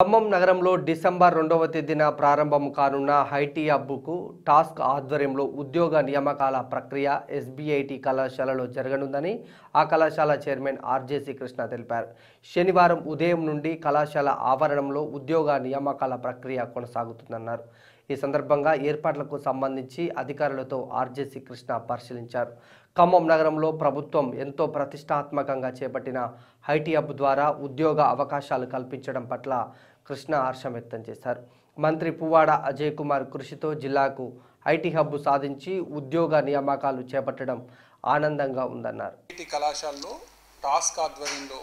ఖమ్మం నగరంలో డిసెంబర్ రెండవ తేదీన ప్రారంభం కానున్న హైటీ హబ్కు టాస్క్ ఆధ్వర్యంలో ఉద్యోగ నియామకాల ప్రక్రియ ఎస్బీఐటి కళాశాలలో జరగనుందని ఆ కళాశాల చైర్మన్ ఆర్జేసీ కృష్ణ తెలిపారు శనివారం ఉదయం నుండి కళాశాల ఆవరణంలో ఉద్యోగ నియామకాల ప్రక్రియ కొనసాగుతుందన్నారు ఈ సందర్భంగా ఏర్పాట్లకు సంబంధించి అధికారులతో ఆర్జేసీ కృష్ణ పరిశీలించారు ఖమ్మం నగరంలో ప్రభుత్వం ఎంతో ప్రతిష్టాత్మకంగా చేపట్టిన హైటీ హబ్ ద్వారా ఉద్యోగ అవకాశాలు కల్పించడం పట్ల కృష్ణ హర్షం వ్యక్తం చేశారు మంత్రి పువ్వాడ అజయ్ కుమార్ కృషితో జిల్లాకు ఐటీ హబ్ సాధించి ఉద్యోగ నియామకాలు చేపట్టడం ఆనందంగా ఉందన్నారు ఐఐటి కళాశాలలో టాస్క్ ఆధ్వర్యంలో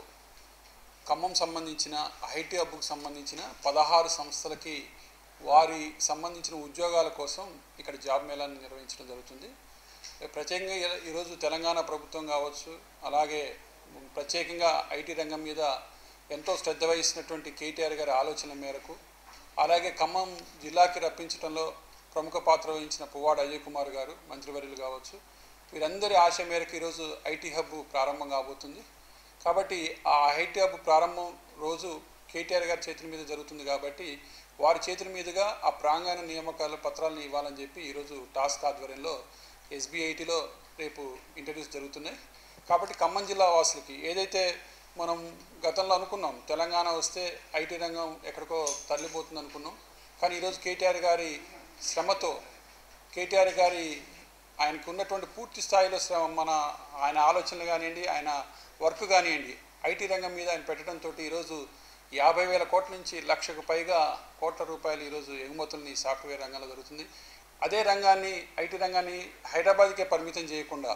ఖమ్మం సంబంధించిన ఐటీ హబ్కు సంబంధించిన పదహారు సంస్థలకి వారి సంబంధించిన ఉద్యోగాల కోసం ఇక్కడ జాబ్ మేళాన్ని నిర్వహించడం జరుగుతుంది ప్రత్యేకంగా ఈ- ఈరోజు తెలంగాణ ప్రభుత్వం కావచ్చు అలాగే ప్రత్యేకంగా ఐటీ రంగం మీద ఎంతో శ్రద్ధ వహిస్తున్నటువంటి కేటీఆర్ గారి ఆలోచన మేరకు అలాగే ఖమ్మం జిల్లాకి రప్పించడంలో ప్రముఖ పాత్ర వహించిన పువ్వాడ అజయ్ కుమార్ గారు మంత్రివర్యులు కావచ్చు వీరందరి ఆశ మేరకు ఈరోజు ఐటీ హబ్ ప్రారంభం కాబోతుంది కాబట్టి ఆ ఐటీ హబ్ ప్రారంభం రోజు కేటీఆర్ గారి చేతుల మీద జరుగుతుంది కాబట్టి వారి చేతుల మీదుగా ఆ ప్రాంగణ నియామకాల పత్రాలను ఇవ్వాలని చెప్పి ఈరోజు టాస్క్ ఆధ్వర్యంలో ఎస్బీఐటీలో రేపు ఇంటర్వ్యూస్ జరుగుతున్నాయి కాబట్టి ఖమ్మం జిల్లా వాసులకి ఏదైతే మనం గతంలో అనుకున్నాం తెలంగాణ వస్తే ఐటీ రంగం ఎక్కడికో తరలిపోతుంది అనుకున్నాం కానీ ఈరోజు కేటీఆర్ గారి శ్రమతో కేటీఆర్ గారి ఆయనకు ఉన్నటువంటి పూర్తి స్థాయిలో శ్రమ మన ఆయన ఆలోచనలు కానివ్వండి ఆయన వర్క్ కానివ్వండి ఐటీ రంగం మీద ఆయన పెట్టడంతో ఈరోజు యాభై వేల కోట్ల నుంచి లక్షకు పైగా కోట్ల రూపాయలు ఈరోజు ఎగుమతుల్ని సాఫ్ట్వేర్ రంగంలో జరుగుతుంది అదే రంగాన్ని ఐటీ రంగాన్ని హైదరాబాద్కే పరిమితం చేయకుండా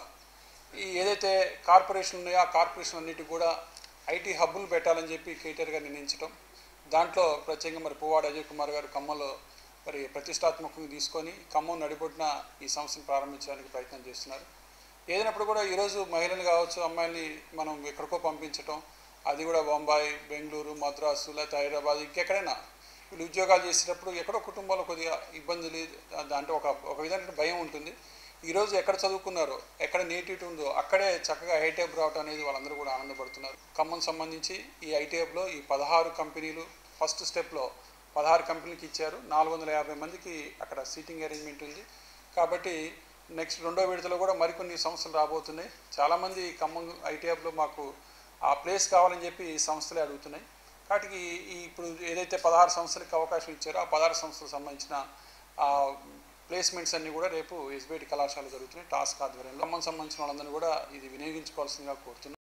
ఈ ఏదైతే కార్పొరేషన్ ఉన్నాయో ఆ కార్పొరేషన్ అన్నిటి కూడా ఐటీ హబ్బులు పెట్టాలని చెప్పి కేటీఆర్ గారు నిర్ణయించడం దాంట్లో ప్రత్యేకంగా మరి పువ్వాడ అజయ్ కుమార్ గారు ఖమ్మంలో మరి ప్రతిష్టాత్మకంగా తీసుకొని ఖమ్మం నడిబొడ్డున ఈ సంస్థను ప్రారంభించడానికి ప్రయత్నం చేస్తున్నారు ఏదైనప్పుడు కూడా ఈరోజు మహిళలు కావచ్చు అమ్మాయిల్ని మనం ఎక్కడికో పంపించటం అది కూడా బొంబాయి బెంగళూరు మద్రాసు లేకపోతే హైదరాబాద్ ఇంకెక్కడైనా వీళ్ళు ఉద్యోగాలు చేసేటప్పుడు ఎక్కడో కుటుంబంలో కొద్దిగా ఇబ్బందులు దాంట్లో ఒక ఒక విధమైన భయం ఉంటుంది ఈరోజు ఎక్కడ చదువుకున్నారో ఎక్కడ నేటివిటీ ఉందో అక్కడే చక్కగా ఐటీఎఫ్ రావటం అనేది వాళ్ళందరూ కూడా ఆనందపడుతున్నారు ఖమ్మం సంబంధించి ఈ ఐటీఎఫ్లో ఈ పదహారు కంపెనీలు ఫస్ట్ స్టెప్లో పదహారు కంపెనీలకు ఇచ్చారు నాలుగు వందల యాభై మందికి అక్కడ సీటింగ్ అరేంజ్మెంట్ ఉంది కాబట్టి నెక్స్ట్ రెండో విడతలో కూడా మరికొన్ని సంస్థలు రాబోతున్నాయి చాలామంది ఖమ్మం ఐటీఎఫ్లో మాకు ఆ ప్లేస్ కావాలని చెప్పి ఈ సంస్థలే అడుగుతున్నాయి కాబట్టి ఈ ఇప్పుడు ఏదైతే పదహారు సంస్థలకు అవకాశం ఇచ్చారో ఆ పదహారు సంస్థలకు సంబంధించిన ఆ ప్లేస్మెంట్స్ అన్నీ కూడా రేపు ఎస్బిఐటి కళాశాల జరుగుతున్నాయి టాస్క్ ఆధ్వర్యంలో ఖమ్మం సంబంధించిన వాళ్ళందరినీ కూడా ఇది వినియోగించుకోవాల్సిందిగా కోరుతున్నాను